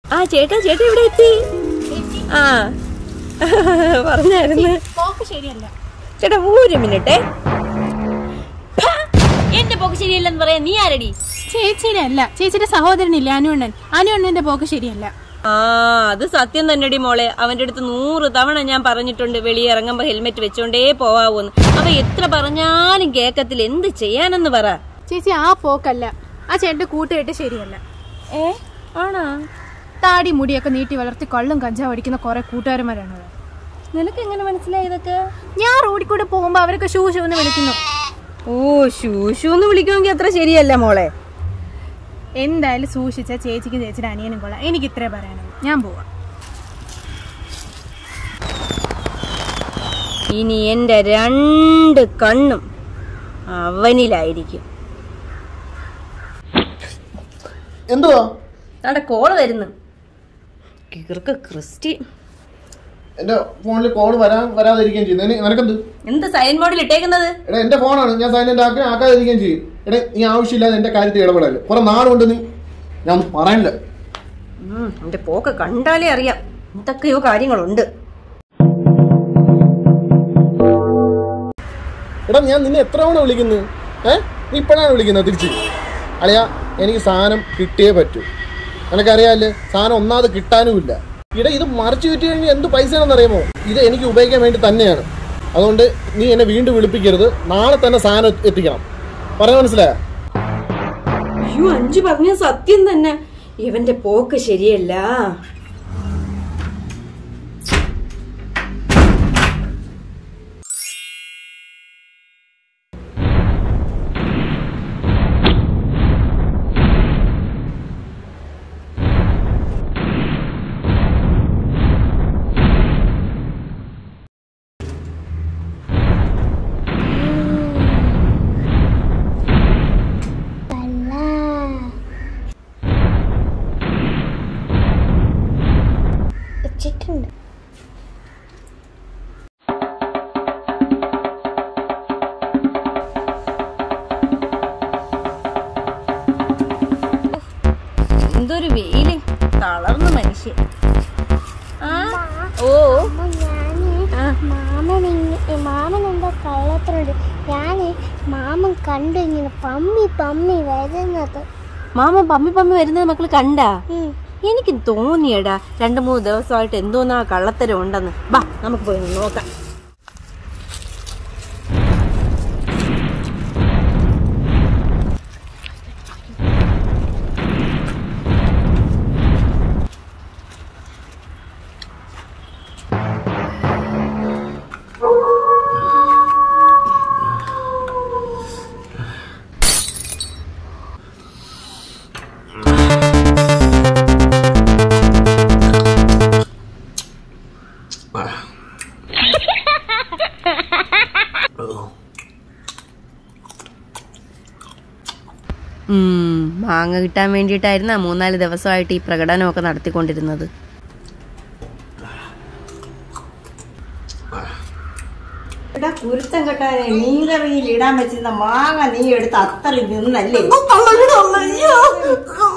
ആ ചേട്ടാ ചേട്ടാ ഇവിടെ എത്തി ആ പറഞ്ഞായിരുന്നു പോക്ക് ശരിയല്ല ചേട്ടാ ഒരു മിനിറ്റേ ഹാ, എന്റെ പോക്ക് ശരിയല്ലെന്ന് പറയാ നീ ആരടി ചേച്ചിയുടെ അല്ല ചേച്ചിയുടെ സഹോദരനില്ലേ അനുണ്ണൻ അനുണ്ണന്റെ പോക്ക് ശരിയല്ല ആ അത് സത്യം തന്നെടി മോളെ അവന്റെ അടുത്ത് നൂറ് തവണ ഞാൻ പറഞ്ഞിട്ടുണ്ട് വെളിയെ ഇറങ്ങുമ്പോ ഹെൽമെറ്റ് വെച്ചോണ്ടേ പോവാവൂന്ന് അവ എത്ര പറഞ്ഞാലും കേക്കത്തില്ല എന്ത് ചെയ്യാനെന്ന് പറ ചേച്ചി ആ പോക്കല്ല ആ ചേട്ടന്റെ കൂട്ടുകെട്ട് ശരിയല്ല ഏ ആണാ താടി മുടിയൊക്കെ നീട്ടി വളർത്തി കള്ളും കഞ്ചാവ് അടിക്കുന്ന കുറെ കൂട്ടുകാരന്മാരാണ് അവിടെ. നിനക്ക് എങ്ങനെ മനസ്സിലായി ഇതൊക്കെ ഞാൻ റോഡിൽ കൂടെ പോകുമ്പോ അവരൊക്കെ ഷൂ ഷൂ എന്ന് വിളിക്കുന്നു ഓ ശൂശു എന്ന് വിളിക്കുമെങ്കിൽ അത്ര ശരിയല്ല മോളെ എന്തായാലും സൂക്ഷിച്ച ചേച്ചിക്കും ചേച്ചിയുടെ അനിയനും കൊള്ളാം എനിക്ക് ഇത്രേ പറയാനുള്ളൂ ഞാൻ പോവാം ഇനി എന്റെ രണ്ട് കണ്ണും അവനിലായിരിക്കും എന്തുവാ അവിടെ കോള് വരുന്നു കിറുക്ക് ക്രിസ്റ്റി എന്റെ ഫോണിൽ കോൾ വരാൻ വരാതിരിക്കുകയും ചെയ്യുന്നു ഇനി നിനക്കെന്ത് എന്ത് സൈൻ മോഡിൽ ഇട്ടേക്കുന്നത് എടാ എന്റെ ഫോണാണ് ഞാൻ സൈലന്റ് ആക്കി ആക്കാതിരിക്കുകയും ചെയ്യും എടാ നീ ആവശ്യമില്ലാതെ എന്റെ കാര്യത്തിൽ ഇടപെടല് കുറെ നാളുകൊണ്ട് നീ ഞാൻ ഒന്നും പറയാനില്ല ഉം, എന്റെ പോക്ക് കണ്ടാലേ അറിയാം എന്തൊക്കെയോ കാര്യങ്ങളുണ്ട് എടാ ഞാൻ നിന്നെ എത്ര തവണ വിളിക്കുന്നു ഏ നീ ഇപ്പോഴാണ് വിളിക്കുന്നത് തിരിച്ച് അളിയാ എനിക്ക് സാധനം കിട്ടിയേ പറ്റൂ നിനക്കറിയാല്ലേ സാധനം ഒന്നാമത് കിട്ടാനുമില്ല ഇടാ ഇത് മറിച്ച് വിറ്റ് കഴിഞ്ഞാൽ എന്ത് പൈസയാണെന്ന് അറിയാമോ ഇത് എനിക്ക് ഉപയോഗിക്കാൻ വേണ്ടി തന്നെയാണ് അതുകൊണ്ട് നീ എന്നെ വീണ്ടും വിളിപ്പിക്കരുത് നാളെ തന്നെ സാധനം എത്തി- എത്തിക്കണം പറഞ്ഞ മനസ്സിലായോ അയ്യോ അഞ്ചു പറഞ്ഞ സത്യം തന്നെ ഇവന്റെ പോക്ക് ശരിയല്ല വെച്ചിട്ടുണ്ട് എന്തൊരു വെയില് തളർന്നു മനുഷ്യൻ ആ ഓ അമ്മ ഞാന് മാമൻ ഇങ്ങ- മാമൻ എന്താ കള്ളത്തിനുണ്ട് ഞാന് മാമൻ കണ്ടു ഇങ്ങനെ പമ്മി പമ്മി വരുന്നത് മാമ പമ്മി പമ്മി വരുന്നത് മക്കള് കണ്ടാ ഉം. എനിക്ക് തോന്നിയടാ രണ്ടു മൂന്ന് ദിവസമായിട്ട് എന്തോന്നാ കള്ളത്തരം ഉണ്ടെന്ന് ബാ നമുക്ക് പോയി ഒന്ന് നോക്കാം ഉം, മാങ്ങ കിട്ടാൻ വേണ്ടിയിട്ടായിരുന്നു മൂന്നാല് ദിവസമായിട്ട് ഈ പ്രകടനമൊക്കെ നടത്തിക്കൊണ്ടിരുന്നത് എടാ കുരുത്തം കെട്ടാനെ മീൻകറിയിൽ ഇടാൻ വെച്ചിരുന്ന മാങ്ങ നീ എടുത്ത് അത്രയും നിന്നല്ലേ